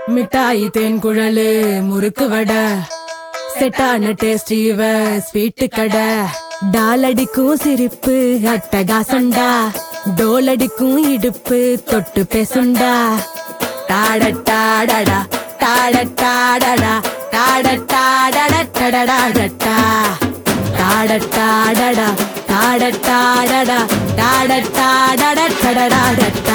மிட்டாய் தேன் குழலு முறுக்கு வடை செட்டான டேஸ்ட் இவ ஸ்வீட்டு கடை டாலடிக்கும் சிரிப்பு அட்டகாசண்டா டோலடிக்கும் இடுப்பு தொட்டு பேசுண்டா டாடட்டாடடா டாடட்டாடடா டாடட்டாடடடடடடா டாடட்டாடடா டாடட்டாடடா டாடட்டாடடடடடா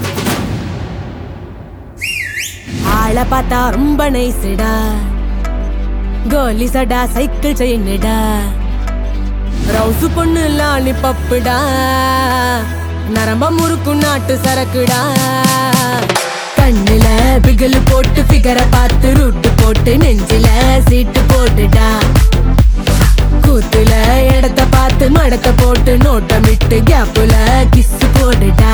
ஆள பார்த்தா ரொம்ப நைஸ்டா கோலி சடா சைக்கிள் செயின்டா ரவுசு பொண்ணு லாலி பப்புடா நரம்ப முறுக்கு நாட்டு சரக்குடா கண்ணுல பிகல் போட்டு ஃபிகரை பார்த்து ரூட்டு போட்டு நெஞ்சில சீட்டு போட்டுடா கூத்துல இடத்த பார்த்து மடத்த போட்டு நோட்டமிட்டு கேப்புல கிஸ் போட்டுடா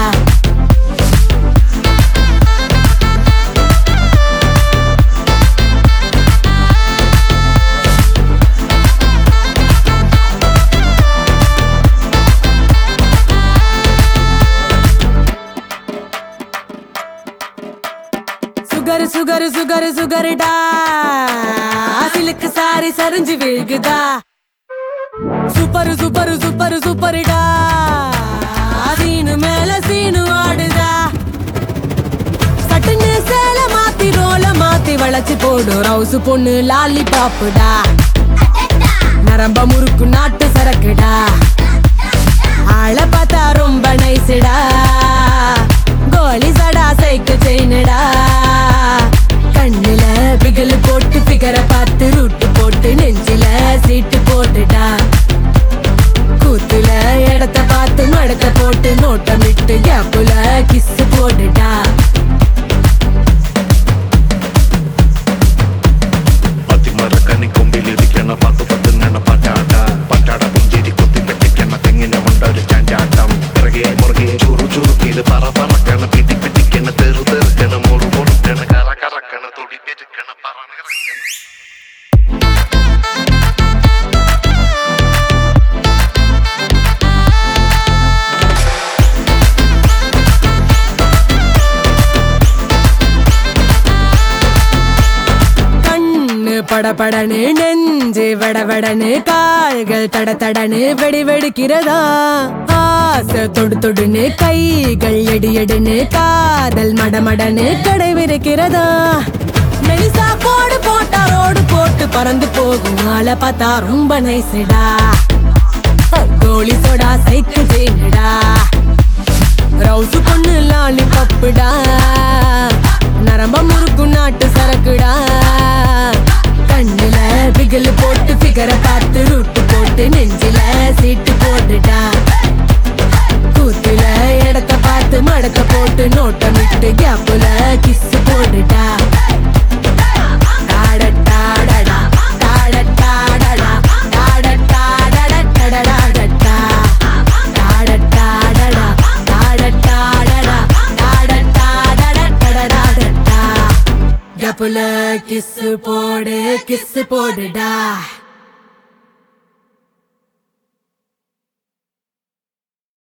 சுகர் சுகர் சுகர் சுகர்டா சிலுக்கு சாரி சரிஞ்சு விழுகுதா சூப்பர் சூப்பர் சூப்பர் சூப்பர்டா சீனு மேல சீனு ஆடுதா சட்டுன்னு சேல மாத்தி ரோல மாத்தி வளைச்சு போடு ரவுசு பொண்ணு லாலி பாப்புடா நரம்ப முறுக்கு நாட்டு சரக்குடா ஆள பார்த்தா ரொம்ப நைஸ்டா கோலி சடா சைக்கு செயினடா கண்ணுல பிகல் போட்டு பிகரை பார்த்து ரூட்டு போட்டு நெஞ்சில சீட்டு போட்டுடா கூத்துல இடத்த பார்த்து மடத்த போட்டு நோட்டமிட்டு கேப்புல கிஸ் போட்டுடா അതിമറക്കനി കൊമ്പിലിരിക്കണ പത്ത് പത്തുങ്ങണ പറ്റാട്ട പറ്റാട പുഞ്ചിരി കുത്തി പെട്ടിക്കണ തെങ്ങിനെ കൊണ്ടൊരു ചാഞ്ചാട്ടം പിറകെ മുറുകെ ചുറു ചുറുക്കിയത് പറ പറക്കണ പിടി പിടിക്കണ തെറു തെറുക്കണ മുറു മുറുക്കണ കറ കറക്കണ തുടി പെരുക്കണ പറ നിറക്കണ கண்ணு படபடனு நெஞ்சு வடவடனு கால்கள் தட தடனு வெடி வெடிக்கிறதா ஆசை தொடு தொடுன்னு கைகள் எடி எடுன்னு காதல் மடமடனு கடை விரிக்கிறதா மெலிசா கோடு போட்டா ரோடு போட்டு பறந்து போகும் ஆளை பார்த்தா ரொம்ப நைஸ்டா கோழி சோடா சைக்கிள் செயின்டா ரவுசு பொண்ணு லாலி பப்புடா நரம்ப முறுக்கு நாட்டு சரக்குடா கண்ணுல பிகல் போட்டு ஃபிகரை பார்த்து ரூட்டு போட்டு நெஞ்சில சீட்டு போட்டுடா கூத்துல இடத்த பார்த்து மடத்த போட்டு நோட்டமிட்டு கேப்புல கிஸ் போட்டுடா டாடட்டாடடா, டாடட்டாடடா, டாடட்டாடடடடடடா. டாடட்டாடடா, டாடட்டாடடா, டாடட்டாடடடடடா. கேப்புல கிஸ் போடு கிஸ் போடுடா